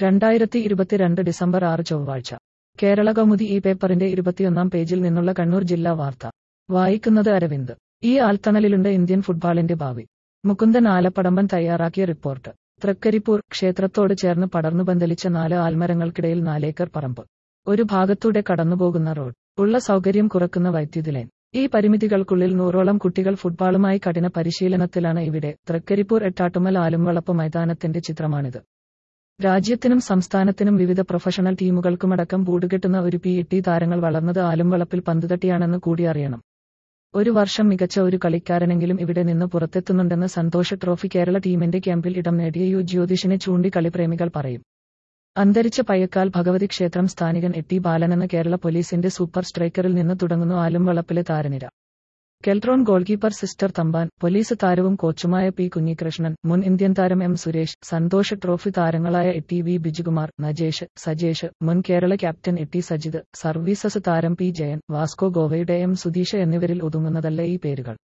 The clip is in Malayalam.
രണ്ടായിരത്തി ഇരുപത്തിരണ്ട് ഡിസംബർ ആറ് ചൊവ്വാഴ്ച കേരള കൗമുദി ഈ പേപ്പറിന്റെ ഇരുപത്തിയൊന്നാം പേജിൽ നിന്നുള്ള കണ്ണൂർ ജില്ലാ വാർത്ത വായിക്കുന്നത് അരവിന്ദ് ഈ ആൽത്തണലിലുണ്ട് ഇന്ത്യൻ ഫുട്ബോളിന്റെ ഭാവി മുകുന്ദൻ ആലപ്പടമ്പൻ തയ്യാറാക്കിയ റിപ്പോർട്ട് തൃക്കരിപ്പൂർ ക്ഷേത്രത്തോട് ചേർന്ന് പടർന്നു പന്തലിച്ച നാല് ആൽമരങ്ങൾക്കിടയിൽ നാലേക്കർ പറമ്പ് ഒരു ഭാഗത്തൂടെ കടന്നുപോകുന്ന റോഡ് ഉള്ള സൗകര്യം കുറക്കുന്ന വൈദ്യുതി ലൈൻ ഈ പരിമിതികൾക്കുള്ളിൽ നൂറോളം കുട്ടികൾ ഫുട്ബോളുമായി കഠിന പരിശീലനത്തിലാണ് ഇവിടെ തൃക്കരിപ്പൂർ എട്ടാട്ടുമൽ ആലുംവളപ്പ് മൈതാനത്തിന്റെ ചിത്രമാണിത് രാജ്യത്തിനും സംസ്ഥാനത്തിനും വിവിധ പ്രൊഫഷണൽ ടീമുകൾക്കുമടക്കം ബൂടുകെട്ടുന്ന ഒരു പി ഇ ടി താരങ്ങൾ വളർന്നത് ആലുംവളപ്പിൽ പന്തുതട്ടിയാണെന്ന് കൂടി അറിയണം ഒരു വർഷം മികച്ച ഒരു കളിക്കാരനെങ്കിലും ഇവിടെ നിന്ന് പുറത്തെത്തുന്നുണ്ടെന്ന് സന്തോഷ് ട്രോഫി കേരള ടീമിന്റെ ക്യാമ്പിൽ ഇടം നേടിയ യു ജ്യോതിഷിനെ ചൂണ്ടി കളിപ്രേമികൾ പറയും അന്തരിച്ച പയ്യക്കാൽ ഭഗവതി ക്ഷേത്രം സ്ഥാനികൻ എ ടി ബാലനെന്ന കേരള പോലീസിന്റെ സൂപ്പർ സ്ട്രൈക്കറിൽ നിന്ന് തുടങ്ങുന്നു ആലുംവളപ്പിലെ താരനിര Keltron goalkeeper sister Thampan police താരവും കോച്ചുമായ പി കുഞ്ഞികൃഷ്ണൻ മുൻ ഇന്ത്യൻ താരം എം സുരേഷ് സന്തോഷ് ട്രോഫി താരങ്ങളായ A T V Bijukumar Najesh Sajesh മുൻ Kerala captain A T Sajith services താരം പി ജയൻ വാസ്കോ ഗോവയുടെ എം സുധീഷ് എന്നിവരിൽ ഒതുങ്ങുന്നതല്ല ഈ പേരുകൾ